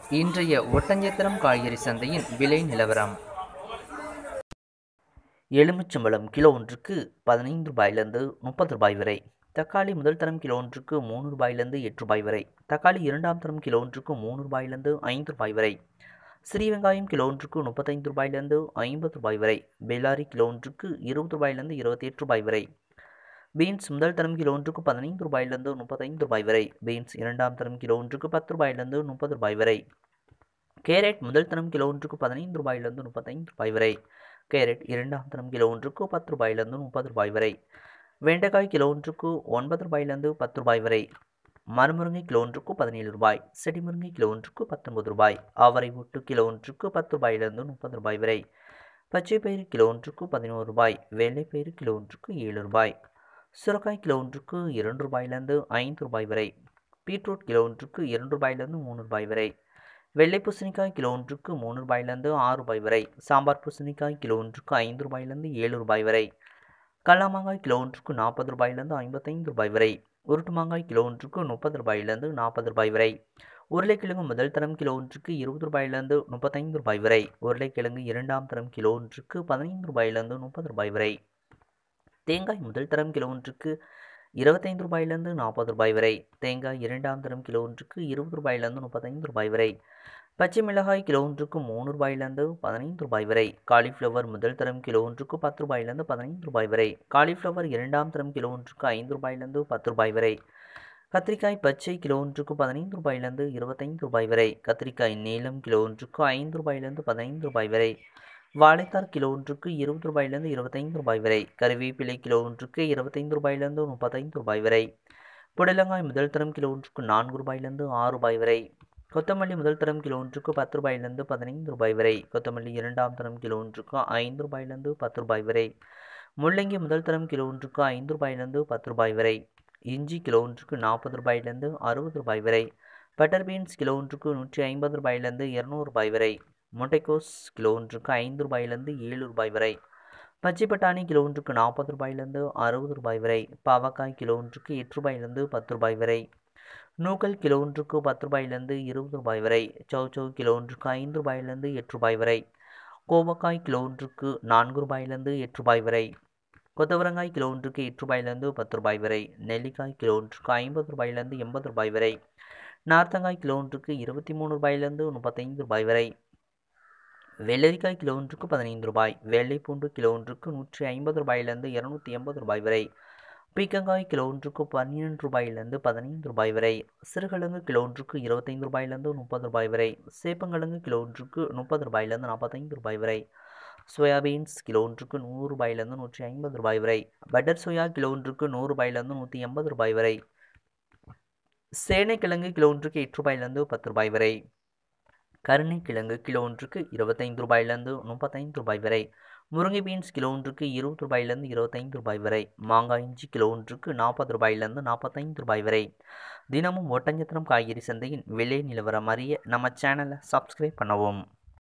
இன்றைய ஒட்டஞ்சத்திரம் காய்கறி சந்தையின் விலை நிலவரம் எலுமிச்சம்பழம் கிலோ ஒன்றுக்கு பதினைந்து ரூபாயிலிருந்து முப்பது ரூபாய் வரை தக்காளி முதல் தரம் கிலோ ஒன்றுக்கு மூணு ரூபாயிலிருந்து எட்டு ரூபாய் வரை தக்காளி இரண்டாம் தரம் கிலோ ஒன்றுக்கு மூணு ரூபாயிலிருந்து ஐந்து ரூபாய் வரை சிறிய வெங்காயம் கிலோ ஒன்றுக்கு முப்பத்தைந்து ரூபாயிலிருந்து ஐம்பது ரூபாய் வரை பெல்லாரி கிலோ ஒன்றுக்கு இருபது ரூபாயிலிருந்து இருபத்தி எட்டு ரூபாய் வரை பீன்ஸ் முதல் தரம் கிலோ ஒன்றுக்கு பதினைந்து ரூபாயிலிருந்து முப்பத்தைந்து ரூபாய் வரை பீன்ஸ் இரண்டாம் தரம் கிலோ ஒன்றுக்கு பத்து ரூபாயிலிருந்து முப்பது ரூபாய் வரை கேரட் முதல் தரம் கிலோ ஒன்றுக்கு பதினைந்து ரூபாயிலிருந்து முப்பத்தைந்து ரூபாய் வரை கேரட் இரண்டாம் தரம் கிலோ ஒன்றுக்கு பத்து ரூபாயிலிருந்து முப்பது ரூபாய் வரை வெண்டைக்காய் கிலோ ஒன்றுக்கு ஒன்பது ரூபாயிலிருந்து பத்து ரூபாய் வரை மரமுருங்கை கிலோ ஒன்றுக்கு பதினேழு ரூபாய் செடிமுருங்கை கிலோ ஒன்றுக்கு பத்தொன்பது ரூபாய் அவரை ஒட்டு கிலோ ஒன்றுக்கு பத்து ரூபாயிலிருந்து முப்பது ரூபாய் வரை பச்சை பயிறு கிலோ ஒன்றுக்கு பதினோரு ரூபாய் வெள்ளைப்பயிறு கிலோ ஒன்றுக்கு ஏழு ரூபாய் சுரக்காய் கிலோ ஒன்றுக்கு இரண்டு ரூபாயிலிருந்து ஐந்து ரூபாய் வரை பீட்ரூட் கிலோ ஒன்றுக்கு இரண்டு ரூபாயிலிருந்து மூணு ரூபாய் வரை வெள்ளை பூசணிக்காய் கிலோ ஒன்றுக்கு மூணு ரூபாயிலிருந்து ஆறு ரூபாய் வரை சாம்பார் பூசணிக்காய் கிலோ ஒன்றுக்கு ஐந்து ரூபாயிலிருந்து ஏழு ரூபாய் வரை கடலா மாங்காய் கிலோ ஒன்றுக்கு நாற்பது ரூபாயிலிருந்து ஐம்பத்தைந்து ரூபாய் வரை உருட்டு மாங்காய் கிலோ ஒன்றுக்கு முப்பது ரூபாயிலிருந்து நாற்பது ரூபாய் வரை உருளைக்கிழங்கு முதல் தரம் கிலோ ஒன்றுக்கு இருபது ரூபாயிலிருந்து முப்பத்தைந்து ரூபாய் வரை உருளைக்கிழங்கு இரண்டாம் தரம் கிலோ ஒன்றுக்கு பதினைந்து ரூபாயிலிருந்து முப்பது ரூபாய் வரை தேங்காய் முதல் தரம் கிலோ ஒன்றுக்கு இருபத்தைந்து ரூபாயிலிருந்து நாற்பது ரூபாய் வரை தேங்காய் இரண்டாம் தரம் கிலோ ஒன்றுக்கு இருபது ரூபாயிலிருந்து முப்பத்தைந்து ரூபாய் வரை பச்சை மிளகாய் கிலோ ஒன்றுக்கு மூணு ரூபாயிலிருந்து பதினைந்து ரூபாய் வரை காலிஃப்ளவர் முதல் தரம் கிலோ ஒன்றுக்கு பத்து ரூபாயிலிருந்து பதினைந்து ரூபாய் வரை காலிஃப்ளவர் இரண்டாம் தரம் கிலோ ஒன்றுக்கு ஐந்து ரூபாயிலிருந்து பத்து ரூபாய் வரை கத்திரிக்காய் பச்சை கிலோ ஒன்றுக்கு பதினைந்து ரூபாயிலிருந்து இருபத்தைந்து ரூபாய் வரை கத்திரிக்காய் நீளம் கிலோ ஒன்றுக்கு ஐந்து ரூபாயிலிருந்து பதினைந்து ரூபாய் வரை வாழைத்தார் கிலோ ஒன்றுக்கு இருபது ரூபாயிலிருந்து இருபத்தைந்து ரூபாய் வரை கருவேப்பிலை கிலோ ஒன்றுக்கு இருபத்தைந்து ரூபாயிலிருந்து முப்பத்தைந்து ரூபாய் வரை புடலங்காய் முதல் தரம் கிலோ ஒன்றுக்கு நான்கு ரூபாயிலிருந்து ஆறு ரூபாய் வரை கொத்தமல்லி முதல் தரம் கிலோ ஒன்றுக்கு பத்து ரூபாயிலிருந்து பதினைந்து ரூபாய் வரை கொத்தமல்லி இரண்டாம் தரம் கிலோ ஒன்றுக்கு ஐந்து ரூபாயிலிருந்து பத்து ரூபாய் வரை முள்ளங்கி முதல் தரம் கிலோ ஒன்றுக்கு ஐந்து ரூபாயிலிருந்து பத்து ரூபாய் வரை இஞ்சி கிலோ ஒன்றுக்கு நாற்பது ரூபாயிலிருந்து அறுபது ரூபாய் வரை பட்டர் பீன்ஸ் கிலோ ஒன்றுக்கு நூற்றி ஐம்பது ரூபாயிலிருந்து இரநூறு ரூபாய் வரை முட்டைக்கோஸ் கிலோ ஒன்றுக்கு ஐந்து ரூபாயிலிருந்து ஏழு ரூபாய் வரை பச்சை பட்டாணி கிலோ ஒன்றுக்கு நாற்பது ரூபாயிலிருந்து அறுபது ரூபாய் வரை பாவக்காய் கிலோ ஒன்றுக்கு எட்டு ரூபாயிலிருந்து பத்து ரூபாய் வரை நூக்கல் கிலோ ஒன்றுக்கு பத்து ரூபாயிலிருந்து இருபது ரூபாய் வரை சௌச்சௌ கிலோ ஒன்றுக்கு ஐந்து ரூபாயிலிருந்து எட்டு ரூபாய் வரை கோவக்காய் கிலோ ஒன்றுக்கு நான்கு ரூபாயிலிருந்து எட்டு ரூபாய் வரை கொத்தவரங்காய் கிலோ ஒன்றுக்கு எட்டு ரூபாயிலிருந்து பத்து ரூபாய் வரை நெல்லிக்காய் கிலோ ஒன்றுக்கு ஐம்பது ரூபாயிலிருந்து எண்பது ரூபாய் வரை நார்த்தங்காய் கிலோ ஒன்றுக்கு இருபத்தி மூணு ரூபாயிலிருந்து முப்பத்தைந்து ரூபாய் வரை வெள்ளரிக்காய் கிலோ ஒன்றுக்கு பதினைந்து ரூபாய் வெள்ளைப்பூண்டு கிலோ ஒன்றுக்கு நூற்றி ஐம்பது ரூபாயிலிருந்து இரநூத்தி எண்பது ரூபாய் வரை பீக்கங்காய் கிலோ ஒன்றுக்கு பன்னிரெண்டு ரூபாயிலிருந்து பதினைந்து ரூபாய் வரை சிறுகிழங்கு கிலோ ஒன்றுக்கு இருபத்தைந்து ரூபாயிலிருந்து முப்பது ரூபாய் வரை சேப்பங்கிழங்கு கிலோ ஒன்றுக்கு முப்பது ரூபாயிலிருந்து நாற்பத்தைந்து ரூபாய் வரை சோயாபீன்ஸ் கிலோ ஒன்றுக்கு நூறு ரூபாயிலிருந்து நூற்றி ஐம்பது ரூபாய் வரை பட்டர் சோயா கிலோ ஒன்றுக்கு நூறு ரூபாயிலிருந்து நூற்றி எண்பது ரூபாய் வரை சேனைக்கிழங்கு கிலோ ஒன்றுக்கு எட்டு ரூபாயிலிருந்து பத்து ரூபாய் வரை கருணைக்கிழங்கு கிலோ ஒன்றுக்கு இருபத்தைந்து ரூபாயிலிருந்து முப்பத்தைந்து ரூபாய் வரை முருங்கை பீன்ஸ் கிலோ ஒன்றுக்கு இருபது ரூபாயிலிருந்து இருபத்தைந்து ரூபாய் வரை மாங்காய் இஞ்சி கிலோ ஒன்றுக்கு நாற்பது ரூபாயிலிருந்து நாற்பத்தைந்து ரூபாய் வரை தினமும் ஒட்டஞ்சத்திரம் காய்கறி சந்தையின் விலை நிலவரம் அறிய நம்ம சேனலை சப்ஸ்கிரைப் பண்ணவும்